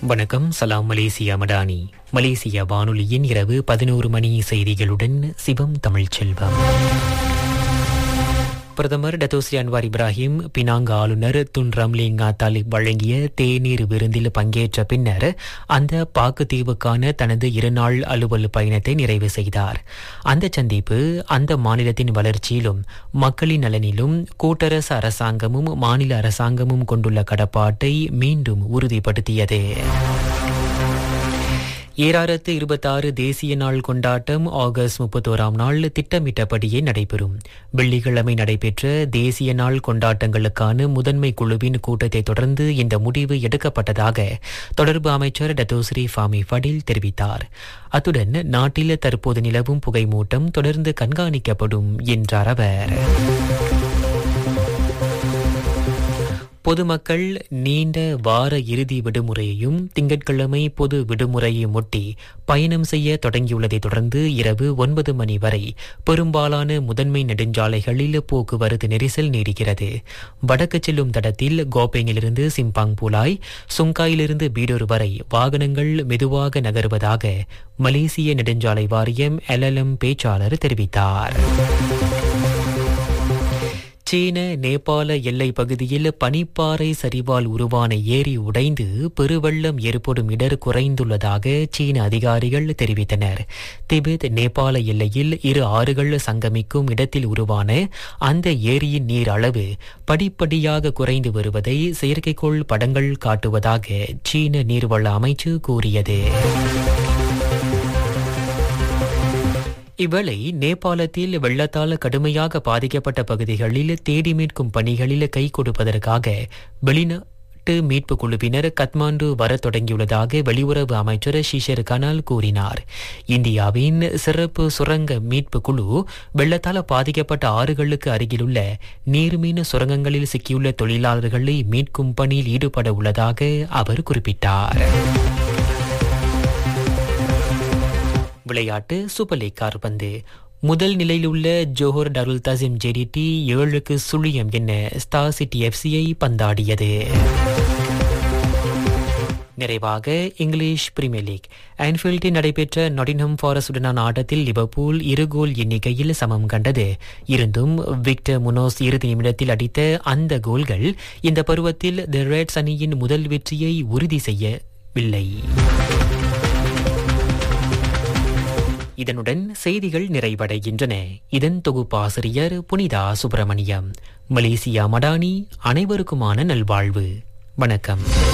வணக்கம் சலாம் Malaysia Madani Malaysia வானொலியின் இரவு பதினோரு மணி செய்திகளுடன் சிவம் தமிழ்ச்செல்வம் பிரதமர் டத்தோஸ்ரீ அன்வார் இப்ராஹிம் பினாங்க ஆளுநர் துன் ரம்லிங்கா தாலிப் வழங்கிய தேநீர் விருந்தில் பங்கேற்ற பின்னர் அந்த பாக்குத்தீவுக்கான தனது இருநாள் அலுவல் பயணத்தை நிறைவு செய்தார் அந்த சந்திப்பு அந்த மாநிலத்தின் வளர்ச்சியிலும் மக்களின் நலனிலும் கூட்டரசு அரசாங்கமும் மாநில அரசாங்கமும் கொண்டுள்ள கடப்பாட்டை மீண்டும் உறுதிப்படுத்தியது ஏழாயிரத்து இருபத்தாறு தேசிய நாள் கொண்டாட்டம் ஆகஸ்ட் முப்பத்தோராம் நாள் திட்டமிட்டபடியே நடைபெறும் வெள்ளிக்கிழமை நடைபெற்ற தேசிய நாள் கொண்டாட்டங்களுக்கான முதன்மை குழுவின் கூட்டத்தை தொடர்ந்து இந்த முடிவு எடுக்கப்பட்டதாக தொடர்பு அமைச்சர் டத்தோஸ்ரீ ஃபாமி ஃபடில் தெரிவித்தார் அத்துடன் நாட்டில் தற்போது நிலவும் புகைமூட்டம் தொடர்ந்து கண்காணிக்கப்படும் என்றார் அவர் பொதுமக்கள் நீண்ட வார இறுதி விடுமுறையையும் திங்கட்கிழமை பொது விடுமுறையை ஒட்டி பயணம் செய்ய தொடங்கியுள்ளதை தொடர்ந்து இரவு ஒன்பது மணி வரை பெரும்பாலான முதன்மை நெடுஞ்சாலைகளில் போக்குவரத்து நெரிசல் நீடிக்கிறது வடக்கு செல்லும் தடத்தில் கோபேங்கிலிருந்து சிம்பாங் புலாய் சுங்காயிலிருந்து பீடூர் வரை வாகனங்கள் மெதுவாக நகருவதாக மலேசிய நெடுஞ்சாலை வாரியம் எல்எல்எம் பேச்சாளர் தெரிவித்தார் சீன நேபாள எல்லை பகுதியில் பனிப்பாறை சரிவால் உருவான ஏரி உடைந்து பெருவெள்ளம் ஏற்படும் இடர் குறைந்துள்ளதாக சீன அதிகாரிகள் தெரிவித்தனர் திபெத் நேபாள எல்லையில் இரு ஆறுகள் சங்கமிக்கும் இடத்தில் உருவான அந்த ஏரியின் நீர் அளவு படிப்படியாக குறைந்து வருவதை செயற்கைக்கோள் படங்கள் காட்டுவதாக சீன நீர்வள அமைச்சு கூறியது இவ்வேளை நேபாளத்தில் வெள்ளத்தால் கடுமையாக பாதிக்கப்பட்ட பகுதிகளில் தேடி மீட்கும் பணிகளில் கை கொடுப்பதற்காக வெளிநாட்டு மீட்பு குழுவினர் கத்மாண்டு வரத் தொடங்கியுள்ளதாக வெளியுறவு அமைச்சர் ஷிஷர் கனால் கூறினார் இந்தியாவின் சிறப்பு சுரங்க மீட்பு குழு வெள்ளத்தால் பாதிக்கப்பட்ட ஆறுகளுக்கு அருகிலுள்ள நீர்மீன் சுரங்கங்களில் சிக்கியுள்ள தொழிலாளர்களை மீட்கும் பணியில் ஈடுபட உள்ளதாக அவர் குறிப்பிட்டார் விளையாட்டு சூப்பர் லீக் கார்பந்து முதல் நிலையில் உள்ள ஜோஹர் டருல் தசிம் ஜெடிடி ஏழுக்கு சுழியம் என ஸ்டார் சிட்டி எஃப்சியை பந்தாடியது நிறைவாக இங்கிலீஷ் பிரீமியர் லீக் ஆன்ஃபீல்டில் நடைபெற்ற நொடினம் ஃபாரஸ்டுடனான ஆட்டத்தில் லிவர்பூல் இரு கோல் எண்ணிக்கையில் சமம் கண்டது இருந்தும் விக்டர் முனோஸ் இறுதி நிமிடத்தில் அடித்த அந்த கோல்கள் இந்த பருவத்தில் தி ரெட்ஸ் அணியின் முதல் வெற்றியை உறுதி செய்யவில்லை இதனுடன் செய்திகள் நிறைவடைகின்றன இதன் தொகுப்பாசிரியர் புனிதா சுப்பிரமணியம் மலேசியா மடானி அனைவருக்குமான நல்வாழ்வு வணக்கம்